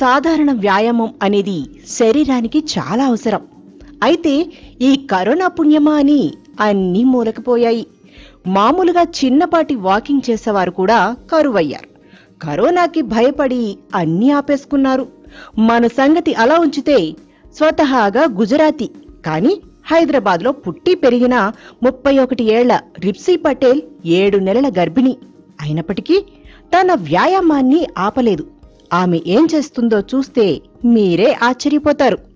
సాధారణ వ్యాయామం అనేది శరీరానికి చాలా అవసరం అయితే ఈ కరోనా పుణ్యమా అని అన్నీ మూలకపోయాయి మామూలుగా చిన్నపాటి వాకింగ్ చేసేవారు కూడా కరువయ్యారు కరోనాకి భయపడి అన్నీ ఆపేసుకున్నారు మన సంగతి అలా ఉంచితే స్వతహాగా గుజరాతీ కానీ హైదరాబాద్లో పుట్టి పెరిగిన ముప్పై ఒకటి ఏళ్ల రిప్సీ పటేల్ ఏడు నెలల గర్భిణి అయినప్పటికీ తన వ్యాయామాన్ని ఆపలేదు ఆమె ఏం చేస్తుందో చూస్తే మీరే ఆశ్చర్యపోతారు